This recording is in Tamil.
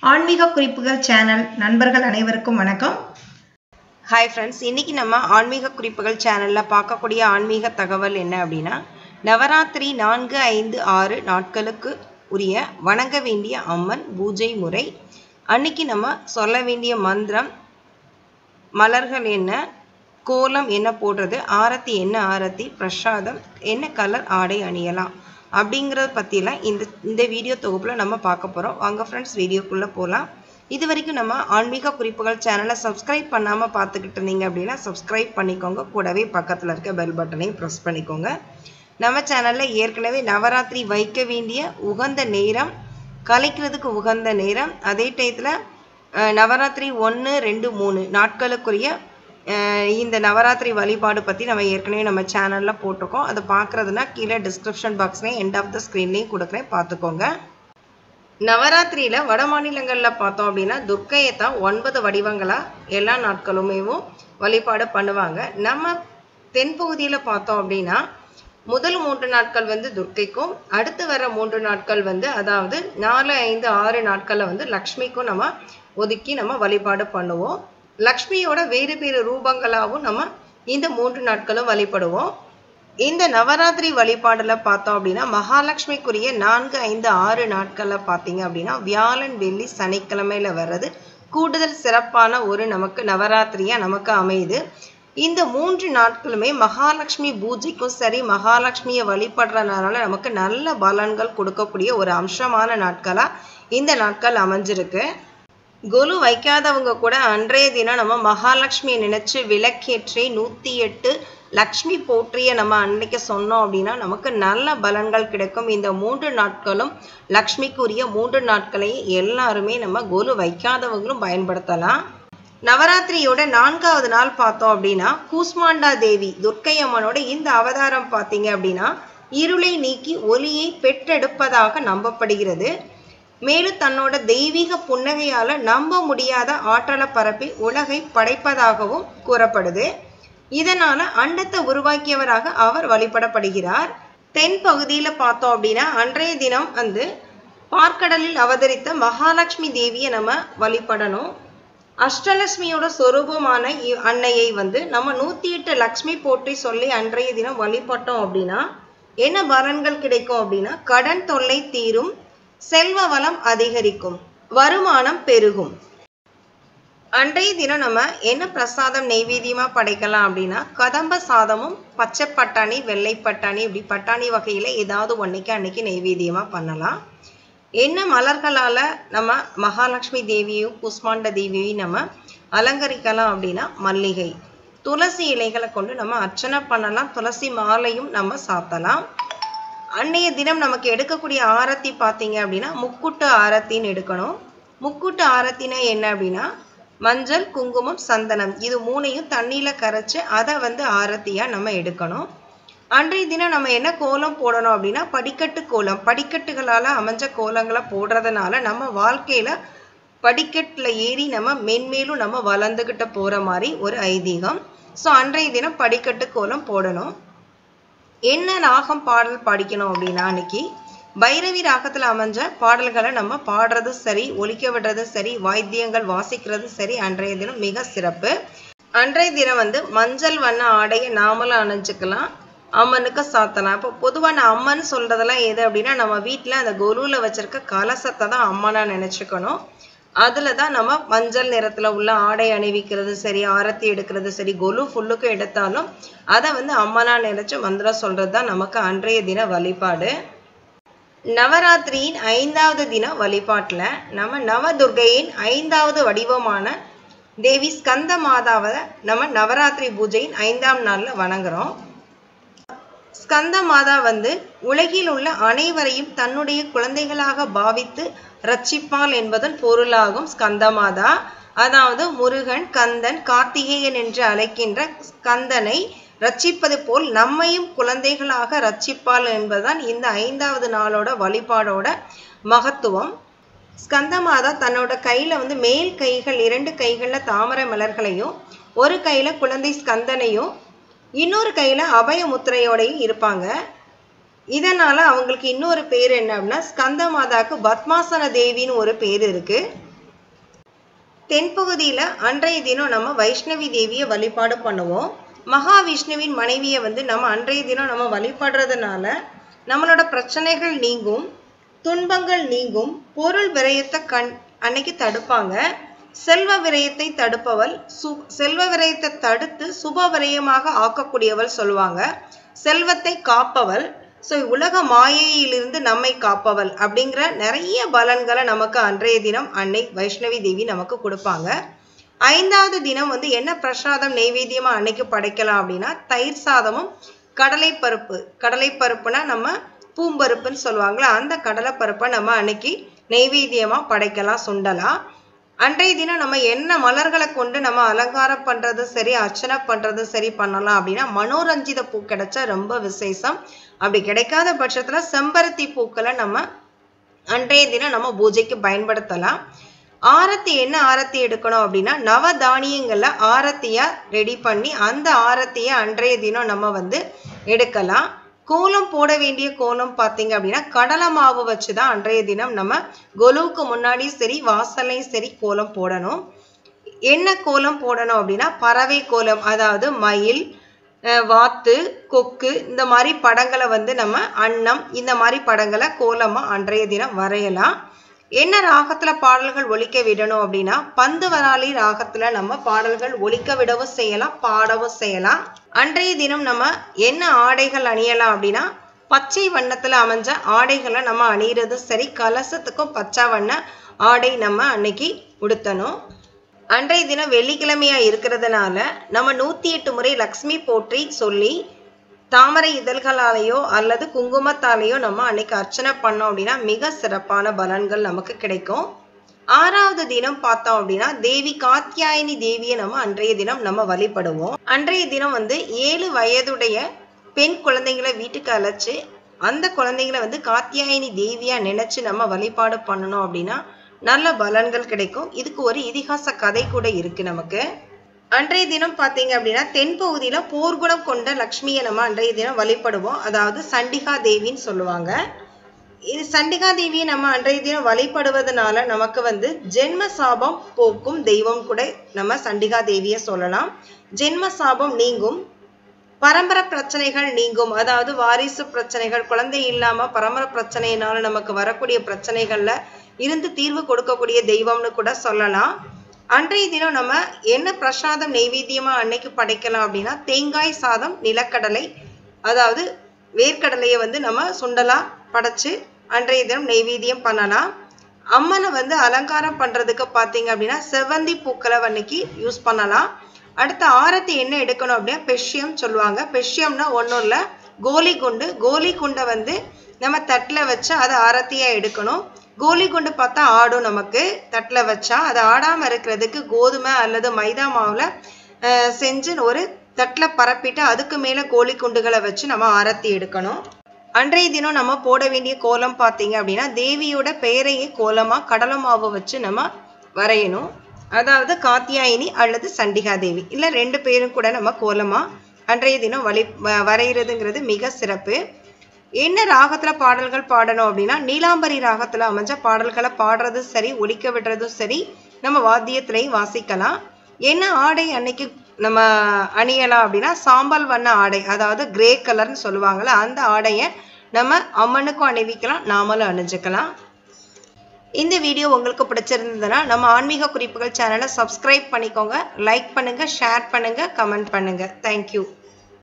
ஆன்மீக குறிப்புகள் சேனல் நண்பர்கள் அனைவருக்கும் வணக்கம் ஹாய் ஃப்ரெண்ட்ஸ் இன்னைக்கு நம்ம ஆன்மீக குறிப்புகள் சேனலில் பார்க்கக்கூடிய ஆன்மீக தகவல் என்ன அப்படின்னா நவராத்திரி நான்கு ஐந்து ஆறு நாட்களுக்கு உரிய வணங்க வேண்டிய அம்மன் பூஜை முறை அன்னைக்கு நம்ம சொல்ல வேண்டிய மந்திரம் மலர்கள் என்ன கோலம் என்ன போடுறது ஆரத்தி என்ன ஆரத்தி பிரசாதம் என்ன கலர் ஆடை அணியலாம் அப்படிங்கிறத பற்றிலாம் இந்த இந்த வீடியோ தொகுப்பில் நம்ம பார்க்க போகிறோம் வாங்க ஃப்ரெண்ட்ஸ் வீடியோக்குள்ளே போகலாம் இது வரைக்கும் நம்ம ஆன்மீக குறிப்புகள் சேனலை சப்ஸ்கிரைப் பண்ணாமல் பார்த்துக்கிட்டு இருந்தீங்க அப்படின்னா சப்ஸ்கிரைப் பண்ணிக்கோங்க கூடவே பக்கத்தில் இருக்க பெல் பட்டனையும் ப்ரெஸ் பண்ணிக்கோங்க நம்ம சேனலில் ஏற்கனவே நவராத்திரி வைக்க வேண்டிய உகந்த நேரம் கலைக்கிறதுக்கு உகந்த நேரம் அதே டயத்தில் நவராத்திரி ஒன்று ரெண்டு மூணு நாட்களுக்குரிய அஹ் இந்த நவராத்திரி வழிபாடு பற்றி நம்ம ஏற்கனவே நம்ம சேனலில் போட்டிருக்கோம் அதை பார்க்குறதுனா கீழே டிஸ்கிரிப்ஷன் பாக்ஸ்லேயும் எண்ட் ஆஃப் த ஸ்க்ரீன்லேயும் கொடுக்குறேன் பார்த்துக்கோங்க நவராத்திரியில் வட மாநிலங்களில் பார்த்தோம் அப்படின்னா துர்க்கையை தான் ஒன்பது வடிவங்களாக எல்லா நாட்களுமேவும் வழிபாடு பண்ணுவாங்க நம்ம தென்பகுதியில் பார்த்தோம் அப்படின்னா முதல் மூன்று நாட்கள் வந்து துர்க்கைக்கும் அடுத்து வர மூன்று நாட்கள் வந்து அதாவது நாலு ஐந்து ஆறு நாட்களில் வந்து லக்ஷ்மிக்கும் நம்ம ஒதுக்கி நம்ம வழிபாடு பண்ணுவோம் லக்ஷ்மியோட வேறு வேறு ரூபங்களாகவும் நம்ம இந்த மூன்று நாட்களும் வழிபடுவோம் இந்த நவராத்திரி வழிபாடுல பார்த்தோம் அப்படின்னா மகாலட்சுமிக்குரிய நான்கு ஐந்து ஆறு நாட்கள்ல பார்த்தீங்க அப்படின்னா வியாழன் வெள்ளி சனிக்கிழமையில வர்றது கூடுதல் சிறப்பான ஒரு நமக்கு நவராத்திரியா நமக்கு அமையுது இந்த மூன்று நாட்களுமே மகாலட்சுமி பூஜைக்கும் சரி மகாலட்சுமியை வழிபடுறதுனால நமக்கு நல்ல பலன்கள் கொடுக்கக்கூடிய ஒரு அம்சமான நாட்களா இந்த நாட்கள் அமைஞ்சிருக்கு கொலு வைக்காதவங்க கூட அன்றைய தினம் நம்ம மகாலட்சுமியை நினைச்சு விளக்கேற்றி நூத்தி எட்டு லக்ஷ்மி போற்றிய நம்ம அன்னைக்கு சொன்னோம் அப்படின்னா நமக்கு நல்ல பலன்கள் கிடைக்கும் இந்த மூன்று நாட்களும் லக்ஷ்மிக்குரிய மூன்று நாட்களையும் எல்லாருமே நம்ம கொலு வைக்காதவங்களும் பயன்படுத்தலாம் நவராத்திரியோட நான்காவது நாள் பார்த்தோம் அப்படின்னா கூஸ்மாண்டா தேவி துர்க்கை அம்மனோட இந்த அவதாரம் பார்த்தீங்க அப்படின்னா இருளை நீக்கி ஒளியை பெற்றெடுப்பதாக நம்பப்படுகிறது மேலும் தன்னோட தெய்வீக புன்னகையால நம்ப முடியாத ஆற்றலை பரப்பி உலகை படைப்பதாகவும் கூறப்படுது இதனால அண்டத்தை உருவாக்கியவராக அவர் வழிபடப்படுகிறார் தென் பகுதியில பார்த்தோம் அப்படின்னா அன்றைய தினம் வந்து பார்க்கடலில் அவதரித்த மகாலட்சுமி தேவியை நம்ம வழிபடணும் அஷ்டலட்சுமியோட சொரூபமான இ- அன்னையை வந்து நம்ம நூத்தி எட்டு லக்ஷ்மி போற்றி சொல்லி அன்றைய தினம் வழிபட்டோம் அப்படின்னா என்ன பலன்கள் கிடைக்கும் அப்படின்னா கடன் தொல்லை தீரும் செல்வ வளம் அதிகரிக்கும் வருமானம் பெருகும் அன்றைய தினம் நம்ம என்ன பிரசாதம் நெய்வேத்தியமா படைக்கலாம் அப்படின்னா கதம்ப சாதமும் பச்சை பட்டாணி வெள்ளை பட்டாணி இப்படி பட்டாணி வகையில ஏதாவது ஒன்னைக்கு அன்னைக்கு நெய்வேத்தியமா பண்ணலாம் என்ன மலர்களால நம்ம மகாலட்சுமி தேவியும் குஸ்மாண்ட தேவியையும் நம்ம அலங்கரிக்கலாம் அப்படின்னா மல்லிகை துளசி இலைகளை கொண்டு நம்ம அர்ச்சனை பண்ணலாம் துளசி மாலையும் நம்ம சாத்தலாம் அன்னைய தினம் நமக்கு எடுக்கக்கூடிய ஆரத்தி பார்த்தீங்க அப்படின்னா முக்குட்டு ஆரத்தின்னு எடுக்கணும் முக்குட்டு ஆரத்தினா என்ன அப்படின்னா மஞ்சள் குங்குமம் சந்தனம் இது மூணையும் தண்ணியில கரைச்சு அதை வந்து ஆரத்தியா நம்ம எடுக்கணும் அன்றைய தினம் நம்ம என்ன கோலம் போடணும் அப்படின்னா படிக்கட்டு கோலம் படிக்கட்டுகளால அமைஞ்ச கோலங்களை போடுறதுனால நம்ம வாழ்க்கையில படிக்கட்டுல ஏறி நம்ம மென்மேலும் நம்ம வளர்ந்துகிட்ட போற மாதிரி ஒரு ஐதீகம் ஸோ அன்றைய தினம் படிக்கட்டு கோலம் போடணும் என்ன ராகம் பாடல் படிக்கணும் அப்படின்னா அன்னைக்கு பைரவி ராகத்துல அமைஞ்ச பாடல்களை நம்ம பாடுறது சரி ஒலிக்க விடுறது சரி வாத்தியங்கள் வாசிக்கிறது சரி அன்றைய தினம் மிக சிறப்பு அன்றைய தினம் வந்து மஞ்சள் வண்ண ஆடையை நாமளும் அணிஞ்சுக்கலாம் அம்மனுக்கு சாத்தலாம் இப்போ பொதுவான அம்மன் சொல்றதெல்லாம் எது அப்படின்னா நம்ம வீட்டில் அந்த கொலுவில் வச்சிருக்க கலசத்தை தான் அம்மனா நினைச்சுக்கணும் அதுல தான் நம்ம மஞ்சள் நிறத்துல உள்ள ஆடை அணிவிக்கிறது சரி ஆரத்தி எடுக்கிறது சரி கொலு ஃபுல்லுக்கும் எடுத்தாலும் அதை வந்து அம்மனா நினைச்சு மந்திரம் சொல்றது தான் நமக்கு அன்றைய தின வழிபாடு நவராத்திரியின் ஐந்தாவது தின வழிபாட்டுல நம்ம நவதுர்கையின் ஐந்தாவது வடிவமான தேவி ஸ்கந்த மாதாவை நம்ம நவராத்திரி பூஜையின் ஐந்தாம் நாள்ல வணங்குறோம் ஸ்கந்த மாதா வந்து உலகில் உள்ள அனைவரையும் தன்னுடைய குழந்தைகளாக பாவித்து ரட்சிப்பாள் என்பதன் பொருளாகும் ஸ்கந்த மாதா அதாவது முருகன் கந்தன் கார்த்திகேயன் என்று அழைக்கின்ற ஸ்கந்தனை ரட்சிப்பது போல் நம்மையும் குழந்தைகளாக ரட்சிப்பாள் என்பதுதான் இந்த ஐந்தாவது நாளோட வழிபாடோட மகத்துவம் ஸ்கந்தமாதா தன்னோட கையில வந்து மேல் கைகள் இரண்டு கைகள்ல தாமரை மலர்களையும் ஒரு கையில குழந்தை ஸ்கந்தனையும் இன்னொரு கையில அபய முத்திரையோடையும் இருப்பாங்க இதனால அவங்களுக்கு இன்னொரு பேர் என்ன அப்படின்னா ஸ்கந்த மாதாக்கு பத்மாசன தேவின்னு ஒரு பேர் இருக்கு தென்பகுதியில் அன்றைய தினம் நம்ம வைஷ்ணவி தேவியை வழிபாடு பண்ணுவோம் மகாவிஷ்ணுவின் மனைவியை வந்து நம்ம அன்றைய தினம் நம்ம வழிபடுறதுனால நம்மளோட பிரச்சனைகள் நீங்கும் துன்பங்கள் நீங்கும் பொருள் விரயத்தை கண் அன்னைக்கு தடுப்பாங்க செல்வ விரயத்தை தடுப்பவள் சு செல்வ விரயத்தை தடுத்து சுப விரயமாக ஆக்கக்கூடியவள் சொல்லுவாங்க செல்வத்தை காப்பவள் ஸோ உலக மாயையிலிருந்து நம்மை காப்பவள் அப்படிங்கிற நிறைய பலன்களை நமக்கு அன்றைய தினம் அன்னை வைஷ்ணவி தேவி நமக்கு கொடுப்பாங்க ஐந்தாவது தினம் வந்து என்ன பிரசாதம் நெய்வேத்தியமா அன்னைக்கு படைக்கலாம் அப்படின்னா தயிர் சாதமும் கடலை பருப்பு கடலை பருப்புனா நம்ம பூம்பருப்புன்னு சொல்லுவாங்களா அந்த கடலை பருப்பை நம்ம அன்னைக்கு நெய்வேத்தியமா படைக்கலாம் சுண்டலாம் அன்றைய தினம் நம்ம என்ன மலர்களை கொண்டு நம்ம அலங்காரம் பண்றதும் சரி அர்ச்சனை பண்றதும் சரி பண்ணலாம் அப்படின்னா மனோரஞ்சித பூ கிடைச்சா ரொம்ப விசேஷம் அப்படி கிடைக்காத பட்சத்துல செம்பருத்தி பூக்களை நம்ம அன்றைய தினம் நம்ம பூஜைக்கு பயன்படுத்தலாம் ஆரத்தி என்ன ஆரத்தி எடுக்கணும் அப்படின்னா நவ தானியங்கள்ல ஆரத்தியா ரெடி பண்ணி அந்த ஆரத்தியை அன்றைய தினம் நம்ம வந்து எடுக்கலாம் கோலம் போட வேண்டிய கோலம் பார்த்தீங்க அப்படின்னா கடலை மாவு வச்சு தான் அன்றைய தினம் நம்ம கொலுவுக்கு முன்னாடி சரி வாசல்லையும் சரி கோலம் போடணும் என்ன கோலம் போடணும் அப்படின்னா பறவை கோலம் அதாவது மயில் அஹ் வாத்து கொக்கு இந்த மாதிரி படங்களை வந்து நம்ம அன்னம் இந்த மாதிரி படங்களை கோலமாக அன்றைய தினம் வரையலாம் என்ன ராகத்துல பாடல்கள் ஒலிக்க விடணும் அப்படின்னா பந்து வராளி ராகத்துல நம்ம பாடல்கள் ஒலிக்க விடவும் செய்யலாம் பாடவும் செய்யலாம் அன்றைய தினம் நம்ம என்ன ஆடைகள் அணியலாம் அப்படின்னா பச்சை வண்ணத்துல அமைஞ்ச ஆடைகளை நம்ம அணியிறதும் சரி கலசத்துக்கும் பச்சை வண்ண ஆடை நம்ம அன்னைக்கு உடுத்தணும் அன்றைய தினம் வெள்ளிக்கிழமையா இருக்கிறதுனால நம்ம நூத்தி எட்டு முறை லக்ஷ்மி போற்றி சொல்லி தாமரை இதழ்களாலேயோ அல்லது குங்குமத்தாலேயோ நம்ம அன்னைக்கு அர்ச்சனை பண்ணோம் அப்படின்னா மிக சிறப்பான பலன்கள் நமக்கு கிடைக்கும் ஆறாவது தினம் பார்த்தோம் அப்படின்னா தேவி காத்தியாயினி தேவியை நம்ம அன்றைய தினம் நம்ம வழிபடுவோம் அன்றைய தினம் வந்து ஏழு வயதுடைய பெண் குழந்தைங்களை வீட்டுக்கு அழைச்சு அந்த குழந்தைங்களை வந்து காத்தியாயினி தேவியா நினைச்சு நம்ம வழிபாடு பண்ணணும் அப்படின்னா நல்ல பலன்கள் கிடைக்கும் இதுக்கு ஒரு இதிகாச கதை கூட இருக்கு நமக்கு அன்றைய தினம் பார்த்தீங்க அப்படின்னா தென்பகுதியில போர்க்குணம் கொண்ட லக்ஷ்மியை நம்ம அன்றைய தினம் வழிபடுவோம் அதாவது சண்டிகா தேவின்னு சொல்லுவாங்க இது சண்டிகா தேவியை நம்ம அன்றைய தினம் வழிபடுவதனால நமக்கு வந்து ஜென்ம சாபம் போக்கும் தெய்வம் கூட நம்ம சண்டிகா தேவியை சொல்லலாம் ஜென்ம சாபம் நீங்கும் பரம்பரை பிரச்சனைகள் நீங்கும் அதாவது வாரிசு பிரச்சனைகள் குழந்தை இல்லாம பரம்பரை பிரச்சனையினால நமக்கு வரக்கூடிய பிரச்சனைகள்ல இருந்து தீர்வு கொடுக்கக்கூடிய தெய்வம்னு கூட சொல்லலாம் அன்றைய தினம் நம்ம என்ன பிரசாதம் நெய்வேத்தியமா அன்னைக்கு படைக்கலாம் அப்படின்னா தேங்காய் சாதம் நிலக்கடலை அதாவது வேர்க்கடலையை வந்து நம்ம சுண்டலா படைச்சு அன்றைய தினம் நெய்வேத்தியம் பண்ணலாம் அம்மனை வந்து அலங்காரம் பண்றதுக்கு பார்த்தீங்க அப்படின்னா செவ்வந்தி பூக்களை அன்னைக்கு யூஸ் பண்ணலாம் அடுத்த ஆரத்தி என்ன எடுக்கணும் அப்படின்னா பெஷ்யம் சொல்லுவாங்க பெஷ்யம்னா ஒன்றும் இல்லை கோலி குண்டு கோலி குண்டை வந்து நம்ம தட்டில் வச்சு அதை ஆரத்தியாக எடுக்கணும் கோலி குண்டு பார்த்தா ஆடும் நமக்கு தட்டில் வச்சா அது ஆடாமல் இருக்கிறதுக்கு கோதுமை அல்லது மைதா மாவில் செஞ்சு ஒரு தட்டில் பரப்பிட்டு அதுக்கு மேலே கோழி குண்டுகளை வச்சு நம்ம ஆரத்தி எடுக்கணும் அன்றைய தினம் நம்ம போட வேண்டிய கோலம் பார்த்தீங்க அப்படின்னா தேவியோட பெயரையே கோலமாக கடலை மாவு வச்சு நம்ம வரையணும் அதாவது காத்தியாயினி அல்லது சண்டிகா தேவி இல்லை ரெண்டு பேரும் கூட நம்ம கோலமாக அன்றைய தினம் வழி வ- வரைகிறதுங்கிறது மிக சிறப்பு என்ன ராகத்தில் பாடல்கள் பாடணும் அப்படின்னா நீலாம்பரி ராகத்தில் அமைஞ்ச பாடல்களை பாடுறதும் சரி ஒலிக்க விடுறதும் சரி நம்ம வாத்தியத்திலையும் வாசிக்கலாம் என்ன ஆடை அன்னைக்கு நம்ம அணியலாம் அப்படின்னா சாம்பல் வண்ண ஆடை அதாவது கிரே கலர்னு சொல்லுவாங்கள்ல அந்த ஆடையை நம்ம அம்மனுக்கும் அணிவிக்கலாம் நாமளும் அணிஞ்சுக்கலாம் இந்த வீடியோ உங்களுக்கு பிடிச்சிருந்ததுன்னா நம்ம ஆன்மீக குறிப்புகள் சேனலை சப்ஸ்கிரைப் பண்ணிக்கோங்க லைக் பண்ணுங்க ஷேர் பண்ணுங்க கமெண்ட் பண்ணுங்க தேங்க்யூ